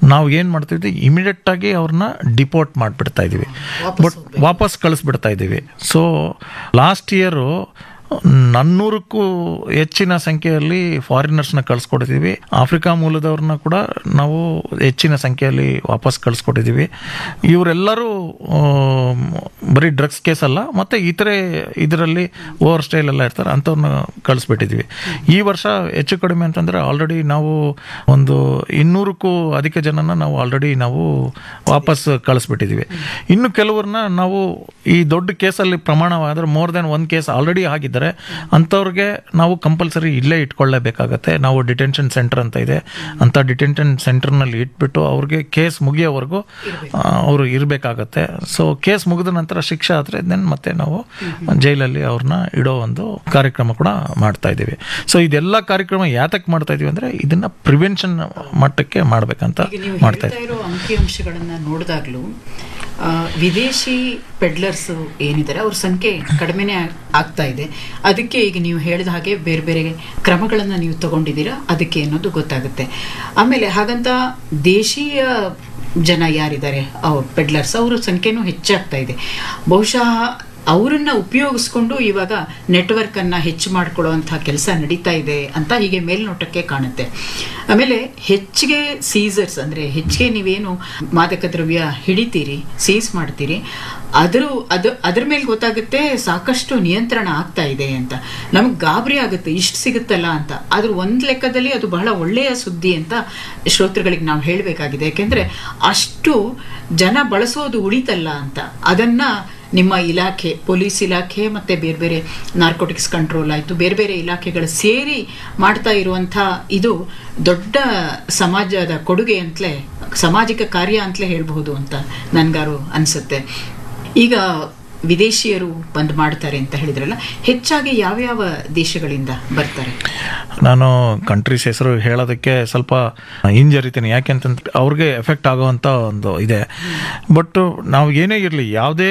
ನಾವು ಏನು ಮಾಡ್ತಿದ್ವಿ ಇಮಿಡಿಯೇಟ್ ಆಗಿ ಅವ್ರನ್ನ ಡಿಪೋರ್ಟ್ ಮಾಡಿಬಿಡ್ತಾ ಇದೀವಿ ಬಟ್ ವಾಪಸ್ ಕಳಿಸ್ಬಿಡ್ತಾ ಇದ್ದೀವಿ ಸೊ ಲಾಸ್ಟ್ ಇಯರು ನಾನ್ನೂರಕ್ಕೂ ಹೆಚ್ಚಿನ ಸಂಖ್ಯೆಯಲ್ಲಿ ಫಾರಿನರ್ಸ್ನ ಕಳಿಸ್ಕೊಟ್ಟಿದ್ದೀವಿ ಆಫ್ರಿಕಾ ಮೂಲದವ್ರನ್ನ ಕೂಡ ನಾವು ಹೆಚ್ಚಿನ ಸಂಖ್ಯೆಯಲ್ಲಿ ವಾಪಸ್ ಕಳಿಸ್ಕೊಟ್ಟಿದ್ದೀವಿ ಇವರೆಲ್ಲರೂ ಆಮ್, ಬರೀ ಡ್ರಗ್ಸ್ ಕೇಸ್ ಅಲ್ಲ ಮತ್ತು ಇತರೆ ಇದರಲ್ಲಿ ಓವರ್ ಸ್ಟೈಲ್ ಎಲ್ಲ ಇರ್ತಾರೆ ಅಂಥವ್ರನ್ನ ಕಳಿಸ್ಬಿಟ್ಟಿದ್ದೀವಿ ಈ ವರ್ಷ ಹೆಚ್ಚು ಕಡಿಮೆ ಅಂತಂದರೆ ಆಲ್ರೆಡಿ ನಾವು ಒಂದು ಇನ್ನೂರಕ್ಕೂ ಅಧಿಕ ಜನನ ನಾವು ಆಲ್ರೆಡಿ ನಾವು ವಾಪಸ್ ಕಳಿಸ್ಬಿಟ್ಟಿದ್ದೀವಿ ಇನ್ನು ಕೆಲವ್ರನ್ನ ನಾವು ಈ ದೊಡ್ಡ ಕೇಸಲ್ಲಿ ಪ್ರಮಾಣವಾದರೆ ಮೋರ್ ದೆನ್ ಒಂದು ಕೇಸ್ ಆಲ್ರೆಡಿ ಆಗಿದ್ದಾರೆ ಅಂಥವ್ರಿಗೆ ನಾವು ಕಂಪಲ್ಸರಿ ಇಲ್ಲೇ ಇಟ್ಕೊಳ್ಳೇಬೇಕಾಗತ್ತೆ ನಾವು ಡಿಟೆನ್ಷನ್ ಸೆಂಟರ್ ಅಂತ ಇದೆ ಅಂಥ ಡಿಟೆನ್ಷನ್ ಸೆಂಟರ್ನಲ್ಲಿ ಇಟ್ಬಿಟ್ಟು ಅವ್ರಿಗೆ ಕೇಸ್ ಮುಗಿಯೋವರೆಗೂ ಅವರು ಇರಬೇಕಾಗತ್ತೆ ಸೊ ಕೇಸ್ ಮುಗಿದ ನಂತರ ಶಿಕ್ಷೆ ಆದರೆ ದೆನ್ ಮತ್ತೆ ನಾವು ಜೈಲಲ್ಲಿ ಅವ್ರನ್ನ ಇಡೋ ಒಂದು ಕಾರ್ಯಕ್ರಮ ಕೂಡ ಮಾಡ್ತಾ ಇದ್ದೀವಿ ಸೊ ಇದೆಲ್ಲ ಕಾರ್ಯಕ್ರಮ ಯಾತಕ್ಕೆ ಮಾಡ್ತಾ ಇದೀವಿ ಅಂದರೆ ಇದನ್ನ ಪ್ರಿವೆನ್ಷನ್ ಮಟ್ಟಕ್ಕೆ ಮಾಡಬೇಕಂತ ಈಗ ನೀವು ಮಾಡ್ತಾ ಹೇಳ್ತಾ ಇರೋ ಅಂಕಿಅಂಶಗಳನ್ನ ನೋಡಿದಾಗ್ಲೂ ಆ, ವಿದೇಶಿ ಪೆಡ್ಲರ್ಸ್ ಏನಿದ್ದಾರೆ ಅವ್ರ ಸಂಖ್ಯೆ ಕಡಿಮೆನೇ ಆಗ್- ಆಗ್ತಾ ಇದೆ ಅದಕ್ಕೆ ಈಗ ನೀವು ಹೇಳಿದ ಹಾಗೆ ಬೇರೆ ಬೇರೆ ಕ್ರಮಗಳನ್ನು ನೀವು ತಗೊಂಡಿದ್ದೀರಾ ಅದಕ್ಕೆ ಅನ್ನೋದು ಗೊತ್ತಾಗುತ್ತೆ ಆಮೇಲೆ ಹಾಗಂತ ದೇಶೀಯ ಜನ ಯಾರಿದ್ದಾರೆ ಪೆಡ್ಲರ್ಸ್ ಅವರ ಸಂಖ್ಯೆನೂ ಹೆಚ್ಚಾಗ್ತಾ ಇದೆ ಬಹುಶಃ ಅವರನ್ನ ಉಪಯೋಗಿಸ್ಕೊಂಡು ಇವಾಗ ನೆಟ್ವರ್ಕ್ ಅನ್ನ ಹೆಚ್ಚು ಮಾಡ್ಕೊಳ್ಳುವಂತಹ ಕೆಲಸ ನಡೀತಾ ಇದೆ ಅಂತ ಹೀಗೆ ಮೇಲ್ನೋಟಕ್ಕೆ ಕಾಣುತ್ತೆ ಆಮೇಲೆ ಹೆಚ್ಚಿಗೆ ಸೀಸರ್ಸ್ ಅಂದ್ರೆ ಹೆಚ್ಚಿಗೆ ನೀವೇನು ಮಾದಕ ದ್ರವ್ಯ ಹಿಡಿತೀರಿ ಸೀಸ್ ಮಾಡ್ತೀರಿ ಅದ್ರ ಅದು ಅದ್ರ ಮೇಲೆ ಗೊತ್ತಾಗುತ್ತೆ ಸಾಕಷ್ಟು ನಿಯಂತ್ರಣ ಆಗ್ತಾ ಇದೆ ಅಂತ ನಮ್ಗೆ ಗಾಬರಿ ಆಗುತ್ತೆ ಇಷ್ಟು ಸಿಗುತ್ತಲ್ಲ ಅಂತ ಆದ್ರೆ ಒಂದ್ ಲೆಕ್ಕದಲ್ಲಿ ಅದು ಬಹಳ ಒಳ್ಳೆಯ ಸುದ್ದಿ ಅಂತ ಶ್ರೋತೃಗಳಿಗೆ ನಾವು ಹೇಳಬೇಕಾಗಿದೆ ಯಾಕೆಂದ್ರೆ ಅಷ್ಟು ಜನ ಬಳಸೋದು ಉಳಿತಲ್ಲ ಅಂತ ಅದನ್ನ ನಿಮ್ಮ ಇಲಾಖೆ ಪೊಲೀಸ್ ಇಲಾಖೆ ಮತ್ತೆ ಬೇರೆ ಬೇರೆ ನಾರ್ಕೋಟಿಕ್ಸ್ ಕಂಟ್ರೋಲ್ ಆಯಿತು ಬೇರೆ ಬೇರೆ ಇಲಾಖೆಗಳು ಸೇರಿ ಮಾಡ್ತಾ ಇರುವಂಥ ಇದು ದೊಡ್ಡ ಸಮಾಜದ ಕೊಡುಗೆ ಅಂತಲೇ ಸಾಮಾಜಿಕ ಕಾರ್ಯ ಅಂತಲೇ ಹೇಳ್ಬಹುದು ಅಂತ ನನ್ಗಾರು ಅನ್ಸುತ್ತೆ ಈಗ ವಿದೇಶಿಯರು ಬಂದ್ ಮಾಡ್ತಾರೆ ಅಂತ ಹೇಳಿದ್ರಲ್ಲ ಹೆಚ್ಚಾಗಿ ಯಾವ್ಯಾವ ದೇಶಗಳಿಂದ ಬರ್ತಾರೆ ನಾನು ಕಂಟ್ರೀಸ್ ಹೆಸರು ಹೇಳೋದಕ್ಕೆ ಸ್ವಲ್ಪ ಹಿಂಜರಿತೀನಿ ಯಾಕೆಂತಂದ್ರೆ ಅವ್ರಿಗೆ ಎಫೆಕ್ಟ್ ಆಗುವಂಥ ಒಂದು ಇದೆ ಬಟ್ ನಾವು ಏನೇ ಇರಲಿ ಯಾವುದೇ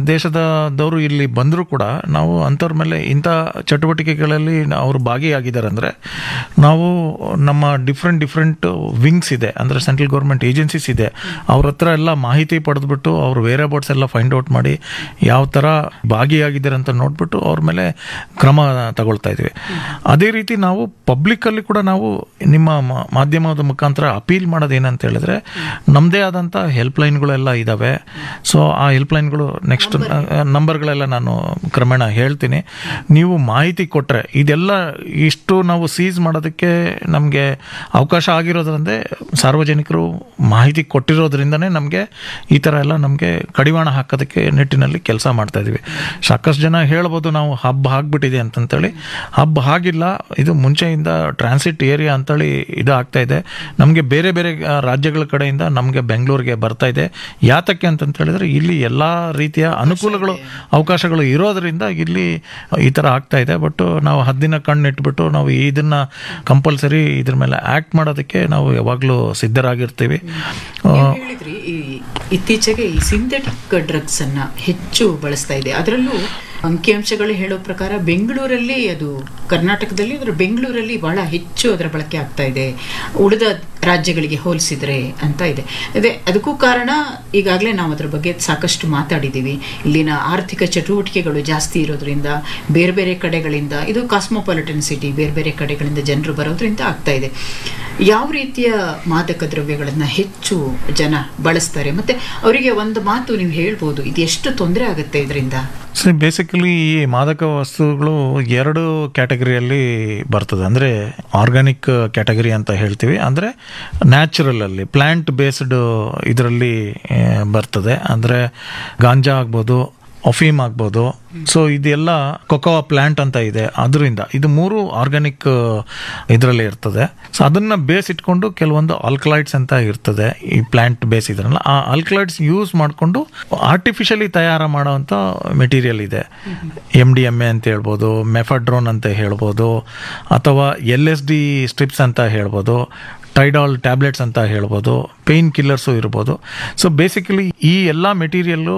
ದೇಶದವರು ಇಲ್ಲಿ ಬಂದರೂ ಕೂಡ ನಾವು ಅಂಥವ್ರ ಮೇಲೆ ಇಂಥ ಚಟುವಟಿಕೆಗಳಲ್ಲಿ ಅವರು ಭಾಗಿಯಾಗಿದ್ದಾರೆ ಅಂದರೆ ನಾವು ನಮ್ಮ ಡಿಫ್ರೆಂಟ್ ಡಿಫ್ರೆಂಟ್ ವಿಂಗ್ಸ್ ಇದೆ ಅಂದರೆ ಸೆಂಟ್ರಲ್ ಗೌರ್ಮೆಂಟ್ ಏಜೆನ್ಸೀಸ್ ಇದೆ ಅವ್ರ ಹತ್ರ ಎಲ್ಲ ಮಾಹಿತಿ ಪಡೆದ್ಬಿಟ್ಟು ಅವ್ರ ವೇರೆ ಬೋರ್ಡ್ಸ್ ಎಲ್ಲ ಫೈಂಡ್ ಔಟ್ ಮಾಡಿ ಯಾವ ಥರ ಭಾಗಿಯಾಗಿದ್ದಾರೆ ಅಂತ ನೋಡ್ಬಿಟ್ಟು ಅವ್ರ ಮೇಲೆ ಕ್ರಮ ತಗೊಳ್ತಾ ಇದ್ವಿ ಅದೇ ರೀತಿ ನಾವು ಪಬ್ಲಿಕ್ಕಲ್ಲಿ ಕೂಡ ನಾವು ನಿಮ್ಮ ಮ- ಮಾಧ್ಯಮದ ಮುಖಾಂತರ ಅಪೀಲ್ ಮಾಡೋದು ಏನಂತ ಹೇಳಿದ್ರೆ ನಮ್ಮದೇ ಆದಂಥ ಹೆಲ್ಪ್ಲೈನ್ಗಳೆಲ್ಲ ಇದ್ದಾವೆ ಸೊ ಆ ಹೆಲ್ಪ್ಲೈನ್ಗಳು ನೆಕ್ಸ್ಟ್ ನಂಬರ್ಗಳೆಲ್ಲ ನಾನು ಕ್ರಮೇಣ ಹೇಳ್ತೀನಿ ನೀವು ಮಾಹಿತಿ ಕೊಟ್ಟರೆ ಇದೆಲ್ಲ ಇಷ್ಟು ನಾವು ಸೀಸ್ ಮಾಡೋದಕ್ಕೆ ನಮಗೆ ಅವಕಾಶ ಆಗಿರೋದ್ರಂದೇ ಸಾರ್ವಜನಿಕರು ಮಾಹಿತಿ ಕೊಟ್ಟಿರೋದ್ರಿಂದನೇ ನಮಗೆ ಈ ಥರ ಎಲ್ಲ ನಮಗೆ ಕಡಿವಾಣ ಹಾಕೋದಕ್ಕೆ ನಿಟ್ಟಿನಲ್ಲಿ ಕೆಲಸ ಮಾಡ್ತಾ ಇದೀವಿ ಸಾಕಷ್ಟು ಜನ ಹೇಳ್ಬೋದು ನಾವು ಹಬ್ಬ ಆಗ್ಬಿಟ್ಟಿದೆ ಅಂತಂತೇಳಿ ಹಬ್ಬ ಆಗಿಲ್ಲ ಇದು ಮುಂಚೆಯಿಂದ ಟ್ರಾನ್ಸಿಟ್ ಏರಿಯಾ ಅಂತೇಳಿ ಇದು ಆಗ್ತಾ ಇದೆ ನಮಗೆ ಬೇರೆ ಬೇರೆ ಆ, ರಾಜ್ಯಗಳ ಕಡೆಯಿಂದ ನಮಗೆ ಬೆಂಗಳೂರಿಗೆ ಬರ್ತಾ ಇದೆ ಯಾತಕ್ಕೆ ಅಂತಂತ ಹೇಳಿದ್ರೆ ಇಲ್ಲಿ ಎಲ್ಲ ರೀತಿಯ ಅನುಕೂಲಗಳು ಅವಕಾಶಗಳು ಇರೋದ್ರಿಂದ ಇಲ್ಲಿ ಈ ಥರ ಆಗ್ತಾ ಇದೆ ಬಟ್ ನಾವು ಹದ್ದಿನ ಕಣ್ಣಿಟ್ಬಿಟ್ಟು ನಾವು ಇದನ್ನ ಕಂಪಲ್ಸರಿ ಇದ್ರ ಮೇಲೆ ಆಕ್ಟ್ ಮಾಡೋದಕ್ಕೆ ನಾವು ಯಾವಾಗಲೂ ಸಿದ್ಧರಾಗಿರ್ತೀವಿ ಆ, ನೀವು ಹೇಳಿದ್ರಿ ಈ ಇತ್ತೀಚೆಗೆ ಈ ಸಿಂಥೆಟಿಕ್ ಡ್ರಗ್ಸ್ ಅನ್ನ ಹೆಚ್ಚು ಬಳಸ್ತಾ ಇದೆ ಅದರಲ್ಲೂ ಅಂಕಿಅಂಶಗಳು ಹೇಳೋ ಪ್ರಕಾರ ಬೆಂಗಳೂರಲ್ಲಿ ಅದು ಕರ್ನಾಟಕದಲ್ಲಿ ಅದರ ಬೆಂಗಳೂರಲ್ಲಿ ಬಹಳ ಹೆಚ್ಚು ಅದರ ಬಳಕೆ ಆಗ್ತಾ ಇದೆ ಉಳಿದ ರಾಜ್ಯಗಳಿಗೆ ಹೋಲಿಸಿದ್ರೆ ಅಂತ ಇದೆ ಅದೇ ಅದಕ್ಕೂ ಕಾರಣ ಈಗಾಗಲೇ ನಾವು ಅದರ ಬಗ್ಗೆ ಸಾಕಷ್ಟು ಮಾತಾಡಿದ್ದೀವಿ ಇಲ್ಲಿನ ಆರ್ಥಿಕ ಚಟುವಟಿಕೆಗಳು ಜಾಸ್ತಿ ಇರೋದ್ರಿಂದ ಬೇರೆ ಬೇರೆ ಕಡೆಗಳಿಂದ ಇದು ಕಾಸ್ಮೋಪಾಲಿಟನ್ ಸಿಟಿ ಬೇರೆ ಬೇರೆ ಕಡೆಗಳಿಂದ ಜನರು ಬರೋದ್ರಿಂದ ಆಗ್ತಾ ಇದೆ ಯಾವ ರೀತಿಯ ಮಾದಕ ದ್ರವ್ಯಗಳನ್ನು ಹೆಚ್ಚು ಜನ ಬಳಸ್ತಾರೆ ಮತ್ತೆ ಅವರಿಗೆ ಒಂದು ಮಾತು ನೀವು ಹೇಳ್ಬೋದು ಇದು ಎಷ್ಟು ತೊಂದರೆ ಆಗುತ್ತೆ ಇದರಿಂದ ಸೊ ಬೇಸಿಕಲಿ ಈ ಮಾದಕ ವಸ್ತುಗಳು ಎರಡು ಕ್ಯಾಟಗರಿಯಲ್ಲಿ ಬರ್ತದೆ ಅಂದರೆ ಆರ್ಗ್ಯಾನಿಕ್ ಕ್ಯಾಟಗರಿ ಅಂತ ಹೇಳ್ತೀವಿ ಅಂದರೆ ನ್ಯಾಚುರಲ್ ಅಲ್ಲಿ ಪ್ಲ್ಯಾಂಟ್ ಬೇಸ್ಡ್ ಇದರಲ್ಲಿ ಬರ್ತದೆ ಅಂದರೆ ಗಾಂಜಾ ಆಗ್ಬೋದು ಅಫೀಮ್ ಆಗ್ಬೋದು ಸೊ ಇದೆಲ್ಲ ಕೊಕೋವಾ ಪ್ಲಾಂಟ್ ಅಂತ ಇದೆ ಅದರಿಂದ ಇದು ಮೂರು ಆರ್ಗ್ಯಾನಿಕ್ ಇದರಲ್ಲಿ ಇರ್ತದೆ ಸೊ ಅದನ್ನ ಬೇಸ್ ಇಟ್ಕೊಂಡು ಕೆಲವೊಂದು ಆಲ್ಕಲೈಡ್ಸ್ ಅಂತ ಇರ್ತದೆ ಈ ಪ್ಲಾಂಟ್ ಬೇಸ್ ಇದ್ರಲ್ಲ ಆ ಆಲ್ಕಲೈಡ್ಸ್ ಯೂಸ್ ಮಾಡಿಕೊಂಡು ಆರ್ಟಿಫಿಷಿಯಲಿ ತಯಾರು ಮಾಡೋವಂಥ ಮೆಟೀರಿಯಲ್ ಇದೆ ಎಮ್ ಡಿ ಎಮ್ ಎ ಅಂತ ಹೇಳ್ಬೋದು ಮೆಫಡ್ರೋನ್ ಅಂತ ಹೇಳ್ಬೋದು ಅಥವಾ ಎಲ್ ಎಸ್ ಡಿ ಸ್ಟ್ರಿಪ್ಸ್ ಅಂತ ಹೇಳ್ಬೋದು ಟೈಡಾಲ್ ಟ್ಯಾಬ್ಲೆಟ್ಸ್ ಅಂತ ಹೇಳ್ಬೋದು ಪೇಯ್ನ್ ಕಿಲ್ಲರ್ಸು ಇರ್ಬೋದು ಸೊ ಬೇಸಿಕಲಿ ಈ ಎಲ್ಲ ಮೆಟೀರಿಯಲ್ಲು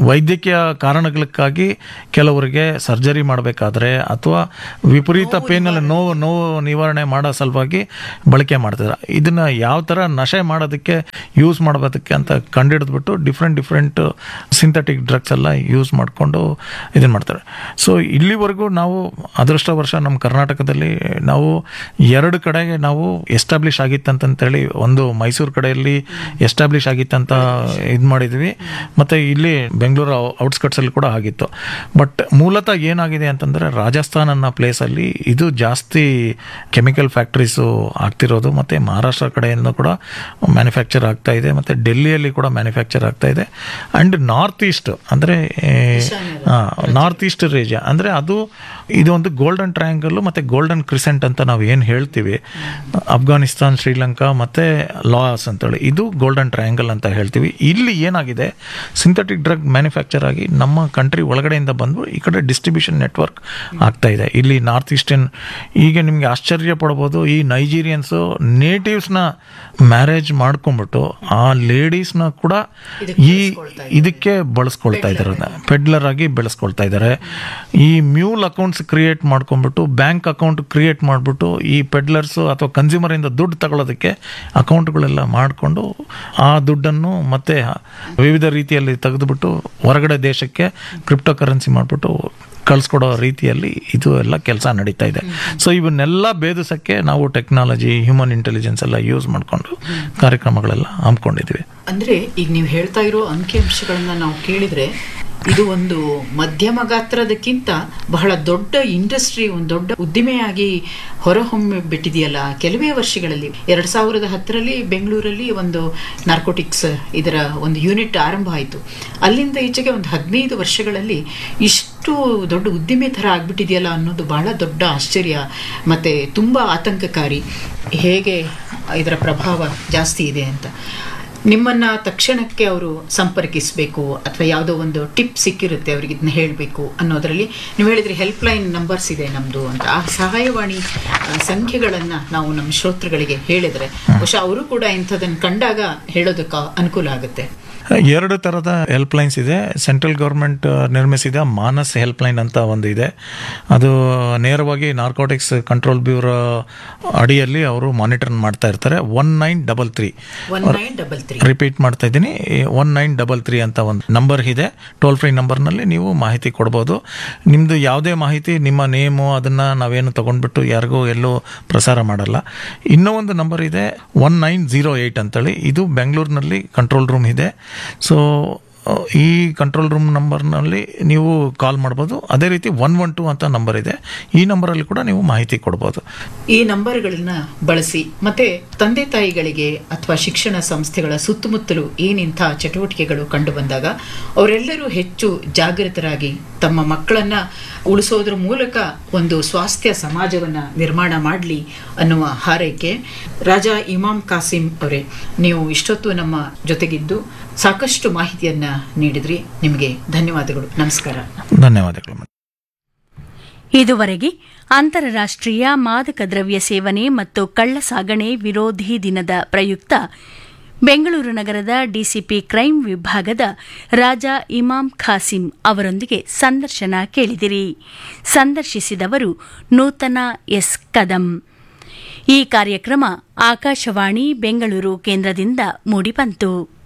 ವೈದ್ಯಕೀಯ ಕಾರಣಗಳಕ್ಕಾಗಿ ಕೆಲವರಿಗೆ ಸರ್ಜರಿ ಮಾಡಬೇಕಾದ್ರೆ ಅಥವಾ ವಿಪರೀತ ಪೇನಲ್ಲಿ ನೋವು ನೋವು ನಿವಾರಣೆ ಮಾಡೋ ಸಲುವಾಗಿ ಬಳಕೆ ಮಾಡ್ತಿದ್ದಾರೆ ಇದನ್ನ ಯಾವ ಥರ ನಶೆ ಮಾಡೋದಕ್ಕೆ ಯೂಸ್ ಮಾಡೋದಕ್ಕೆ ಅಂತ ಕಂಡಿಡಿದ್ಬಿಟ್ಟು ಡಿಫ್ರೆಂಟ್ ಡಿಫ್ರೆಂಟ್ ಸಿಂಥೆಟಿಕ್ ಡ್ರಗ್ಸ್ ಎಲ್ಲ ಯೂಸ್ ಮಾಡಿಕೊಂಡು ಇದನ್ನು ಮಾಡ್ತಾರೆ ಸೊ ಇಲ್ಲಿವರೆಗೂ ನಾವು ಅದೃಷ್ಟ ವರ್ಷ ನಮ್ಮ ಕರ್ನಾಟಕದಲ್ಲಿ ನಾವು ಎರಡು ಕಡೆಗೆ ನಾವು ಎಸ್ಟಾಬ್ಲಿಷ್ ಆಗಿತ್ತಂತಂತೇಳಿ ಒಂದು ಮೈಸೂರು ಕಡೆಯಲ್ಲಿ ಎಸ್ಟಾಬ್ಲಿಷ್ ಆಗಿತ್ತಂತ ಇದು ಮಾಡಿದ್ವಿ ಮತ್ತು ಇಲ್ಲಿ ಬೆಂಗಳೂರು ಔಟ್ಸ್ಕಟ್ಸಲ್ಲಿ ಕೂಡ ಆಗಿತ್ತು ಬಟ್ ಮೂಲತಃ ಏನಾಗಿದೆ ಅಂತಂದರೆ ರಾಜಸ್ಥಾನ್ ಅನ್ನೋ ಪ್ಲೇಸಲ್ಲಿ ಇದು ಜಾಸ್ತಿ ಕೆಮಿಕಲ್ ಫ್ಯಾಕ್ಟ್ರೀಸು ಆಗ್ತಿರೋದು ಮತ್ತು ಮಹಾರಾಷ್ಟ್ರ ಕಡೆಯಿಂದ ಕೂಡ ಮ್ಯಾನುಫ್ಯಾಕ್ಚರ್ ಆಗ್ತಾ ಇದೆ ಮತ್ತು ಡೆಲ್ಲಿಯಲ್ಲಿ ಕೂಡ ಮ್ಯಾನುಫ್ಯಾಕ್ಚರ್ ಆಗ್ತಾ ಇದೆ ಆ್ಯಂಡ್ ನಾರ್ತ್ ಈಸ್ಟ್ ಅಂದರೆ ನಾರ್ತ್ ಈಸ್ಟ್ ರೇಜ ಅಂದರೆ ಅದು ಇದು ಒಂದು ಗೋಲ್ಡನ್ ಟ್ರಯಾಂಗಲ್ ಮತ್ತು ಗೋಲ್ಡನ್ ಕ್ರಿಸೆಂಟ್ ಅಂತ ನಾವು ಏನು ಹೇಳ್ತೀವಿ ಅಫ್ಘಾನಿಸ್ತಾನ್ ಶ್ರೀಲಂಕಾ ಮತ್ತು ಲಾಸ್ ಅಂತೇಳಿ ಇದು ಗೋಲ್ಡನ್ ಟ್ರಯಾಂಗಲ್ ಅಂತ ಹೇಳ್ತೀವಿ ಇಲ್ಲಿ ಏನಾಗಿದೆ ಸಿಂಥೆಟಿಕ್ ಡ್ರಗ್ ಮ್ಯಾನುಫ್ಯಾಕ್ಚರ್ ಆಗಿ ನಮ್ಮ ಕಂಟ್ರಿ ಒಳಗಡೆಯಿಂದ ಬಂದು ಈ ಕಡೆ ಡಿಸ್ಟ್ರಿಬ್ಯೂಷನ್ ನೆಟ್ವರ್ಕ್ ಆಗ್ತಾ ಇದೆ ಇಲ್ಲಿ ನಾರ್ತ್ ಈಸ್ಟರ್ನ್ ಈಗ ನಿಮಗೆ ಆಶ್ಚರ್ಯ ಪಡ್ಬೋದು ಈ ನೈಜೀರಿಯನ್ಸು ನೇಟಿವ್ಸ್ನ ಮ್ಯಾರೇಜ್ ಮಾಡ್ಕೊಂಬಿಟ್ಟು ಆ ಲೇಡೀಸ್ನ ಕೂಡ ಈ ಇದಕ್ಕೆ ಬಳಸ್ಕೊಳ್ತಾ ಇದ್ದಾರೆ ಪೆಡ್ಲರ್ ಆಗಿ ಬೆಳೆಸ್ಕೊಳ್ತಾ ಇದ್ದಾರೆ ಈ ಮ್ಯೂಲ್ ಅಕೌಂಟ್ಸ್ ಕ್ರಿಯೇಟ್ ಮಾಡ್ಕೊಂಡ್ಬಿಟ್ಟು ಬ್ಯಾಂಕ್ ಅಕೌಂಟ್ ಕ್ರಿಯೇಟ್ ಮಾಡಿಬಿಟ್ಟು ಈ ಪೆಡ್ಲರ್ಸು ಅಥವಾ ಕನ್ಸ್ಯೂಮರಿಂದ ದುಡ್ಡು ತಗೊಳ್ಳೋದಕ್ಕೆ ಅಕೌಂಟ್ಗಳೆಲ್ಲ ಮಾಡಿಕೊಂಡು ಆ ದುಡ್ಡನ್ನು ಮತ್ತೆ ವಿವಿಧ ರೀತಿಯಲ್ಲಿ ತೆಗೆದುಬಿಟ್ಟು ಹೊರಗಡೆ ದೇಶಕ್ಕೆ ಕ್ರಿಪ್ಟೋ ಕರೆನ್ಸಿ ಮಾಡಿಬಿಟ್ಟು ಕಳಿಸ್ಕೊಡೋ ರೀತಿಯಲ್ಲಿ ಇದು ಎಲ್ಲ ಕೆಲಸ ನಡೀತಾ ಇದೆ ಸೊ ಇವನ್ನೆಲ್ಲ ಭೇದಿಸೋಕ್ಕೆ ನಾವು ಟೆಕ್ನಾಲಜಿ ಹ್ಯೂಮನ್ ಇಂಟೆಲಿಜೆನ್ಸ್ ಎಲ್ಲ ಯೂಸ್ ಮಾಡಿಕೊಂಡು ಕಾರ್ಯಕ್ರಮಗಳೆಲ್ಲ ಹಮ್ಮಿಕೊಂಡಿದ್ವಿ ಅಂದ್ರೆ ಈಗ ನೀವು ಹೇಳ್ತಾ ಇರೋ ಅಂಕಿಅಂಶಗಳನ್ನ ನಾವು ಕೇಳಿದ್ರೆ ಇದು ಒಂದು ಮಧ್ಯಮ ಗಾತ್ರದಕ್ಕಿಂತ ಬಹಳ ದೊಡ್ಡ ಇಂಡಸ್ಟ್ರಿ ಒಂದು ದೊಡ್ಡ ಉದ್ದಿಮೆಯಾಗಿ ಹೊರಹೊಮ್ಮಿ ಬಿಟ್ಟಿದೆಯಲ್ಲ ಕೆಲವೇ ವರ್ಷಗಳಲ್ಲಿ ಎರಡ್ ಸಾವಿರದ ಹತ್ತರಲ್ಲಿ ಬೆಂಗಳೂರಲ್ಲಿ ಒಂದು ನಾರ್ಕೋಟಿಕ್ಸ್ ಇದರ ಒಂದು ಯೂನಿಟ್ ಆರಂಭ ಆಯಿತು ಅಲ್ಲಿಂದ ಈಚೆಗೆ ಒಂದು ಹದಿನೈದು ವರ್ಷಗಳಲ್ಲಿ ಇಷ್ಟು ದೊಡ್ಡ ಉದ್ದಿಮೆ ಥರ ಆಗ್ಬಿಟ್ಟಿದೆಯಲ್ಲ ಅನ್ನೋದು ಬಹಳ ದೊಡ್ಡ ಆಶ್ಚರ್ಯ ಮತ್ತೆ ತುಂಬಾ ಆತಂಕಕಾರಿ ಹೇಗೆ ಇದರ ಪ್ರಭಾವ ಜಾಸ್ತಿ ಇದೆ ಅಂತ ನಿಮ್ಮನ್ನ ತಕ್ಷಣಕ್ಕೆ ಅವರು ಸಂಪರ್ಕಿಸಬೇಕು ಅಥವಾ ಯಾವುದೋ ಒಂದು ಟಿಪ್ ಸಿಕ್ಕಿರುತ್ತೆ ಅವ್ರಿಗೆ ಇದನ್ನ ಹೇಳಬೇಕು ಅನ್ನೋದರಲ್ಲಿ ನೀವು ಹೇಳಿದ್ರಿ ಹೆಲ್ಪ್ ಲೈನ್ ನಂಬರ್ಸ್ ಇದೆ ನಮ್ಮದು ಅಂತ ಆ ಸಹಾಯವಾಣಿ ಆ, ಸಂಖ್ಯೆಗಳನ್ನ ನಾವು ನಮ್ಮ ಶ್ರೋತೃಗಳಿಗೆ ಹೇಳಿದ್ರೆ ಬಹುಶಃ ಅವರು ಕೂಡ ಇಂಥದನ್ನು ಕಂಡಾಗ ಹೇಳೋದಕ್ಕೆ ಅನುಕೂಲ ಆಗುತ್ತೆ ಎರಡು ಥರದ ಹೆಲ್ಪ್ ಲೈನ್ಸ್ ಇದೆ ಸೆಂಟ್ರಲ್ ಗೌರ್ಮೆಂಟ್ ನಿರ್ಮಿಸಿದ ಮಾನಸ್ ಹೆಲ್ಪ್ ಲೈನ್ ಅಂತ ಒಂದು ಇದೆ ಅದು ನೇರವಾಗಿ ನಾರ್ಕೋಟಿಕ್ಸ್ ಕಂಟ್ರೋಲ್ ಬ್ಯೂರೋ ಅಡಿಯಲ್ಲಿ ಅವರು ಮಾನಿಟರ್ ಮಾಡ್ತಾ ಇರ್ತಾರೆ one nine double three one nine double three repeat ಮಾಡ್ತಾ ಇದ್ದೀನಿ ಒನ್ ನೈನ್ ಡಬಲ್ ತ್ರೀ ಅಂತ ಒಂದು ನಂಬರ್ ಇದೆ ಟೋಲ್ ಫ್ರೀ ನಂಬರ್ನಲ್ಲಿ ನೀವು ಮಾಹಿತಿ ಕೊಡ್ಬೋದು ನಿಮ್ಮದು ಯಾವುದೇ ಮಾಹಿತಿ ನಿಮ್ಮ ನೇಮು ಅದನ್ನು ನಾವೇನು ತೊಗೊಂಡ್ಬಿಟ್ಟು ಯಾರಿಗೂ ಎಲ್ಲೂ ಪ್ರಸಾರ ಮಾಡಲ್ಲ ಇನ್ನೂ ಒಂದು ನಂಬರ್ ಇದೆ ಒನ್ ನೈನ್ ಜೀರೋ ಏಯ್ಟ್ ಅಂತೇಳಿ ಇದು ಬೆಂಗಳೂರಿನಲ್ಲಿ ಕಂಟ್ರೋಲ್ ರೂಮ್ ಇದೆ ಸೊ ಈ ಕಂಟ್ರೋಲ್ ರೂಮ್ ನಂಬರ್ನಲ್ಲಿ ನೀವು ಕಾಲ್ ಮಾಡ್ಬೋದು ಅದೇ ರೀತಿ ಒನ್ ಒನ್ ಟು ಅಂತ ನಂಬರ್ ಇದೆ ಈ ನಂಬರಲ್ಲಿ ಕೂಡ ನೀವು ಮಾಹಿತಿ ಕೊಡ್ಬೋದು ಈ ನಂಬರ್ಗಳನ್ನ ಬಳಸಿ ಮತ್ತೆ ತಂದೆ ತಾಯಿಗಳಿಗೆ ಅಥವಾ ಶಿಕ್ಷಣ ಸಂಸ್ಥೆಗಳ ಸುತ್ತಮುತ್ತಲು ಏನಿಂಥ ಚಟುವಟಿಕೆಗಳು ಕಂಡು ಬಂದಾಗ ಅವರೆಲ್ಲರೂ ಹೆಚ್ಚು ಜಾಗೃತರಾಗಿ ತಮ್ಮ ಮಕ್ಕಳನ್ನ ಉಳಿಸೋದ್ರ ಮೂಲಕ ಒಂದು ಸ್ವಾಸ್ಥ್ಯ ಸಮಾಜವನ್ನ ನಿರ್ಮಾಣ ಮಾಡಲಿ ಅನ್ನುವ ಹಾರೈಕೆ ರಾಜಾ ಇಮಾಮ್ ಕಾಸಿಂ ಅವರೇ ನೀವು ಇಷ್ಟೊತ್ತು ನಮ್ಮ ಜೊತೆಗಿದ್ದು ಸಾಕಷ್ಟು ಮಾಹಿತಿಯನ್ನ ನೀಡಿದ್ರಿ ನಿಮಗೆ ಧನ್ಯವಾದಗಳು ನಮಸ್ಕಾರ ಧನ್ಯವಾದಗಳು ಇದುವರೆಗೆ ಅಂತಾರಾಷ್ಟ್ರೀಯ ಮಾದಕ ದ್ರವ್ಯ ಸೇವನೆ ಮತ್ತು ಕಳ್ಳ ಸಾಗಣೆ ವಿರೋಧಿ ದಿನದ ಪ್ರಯುಕ್ತ ಬೆಂಗಳೂರು ನಗರದ ಡಿಸಿಪಿ ಕ್ರೈಂ ವಿಭಾಗದ ರಾಜಾ ಇಮಾಮ್ ಖಾಸಿಂ ಅವರೊಂದಿಗೆ ಸಂದರ್ಶನ ಕೇಳಿದಿರಿ ಸಂದರ್ಶಿಸಿದವರು ನೂತನ ಎಸ್ ಕದಂ ಈ ಕಾರ್ಯಕ್ರಮ ಆಕಾಶವಾಣಿ ಬೆಂಗಳೂರು ಕೇಂದ್ರದಿಂದ ಮೂಡಿಬಂತು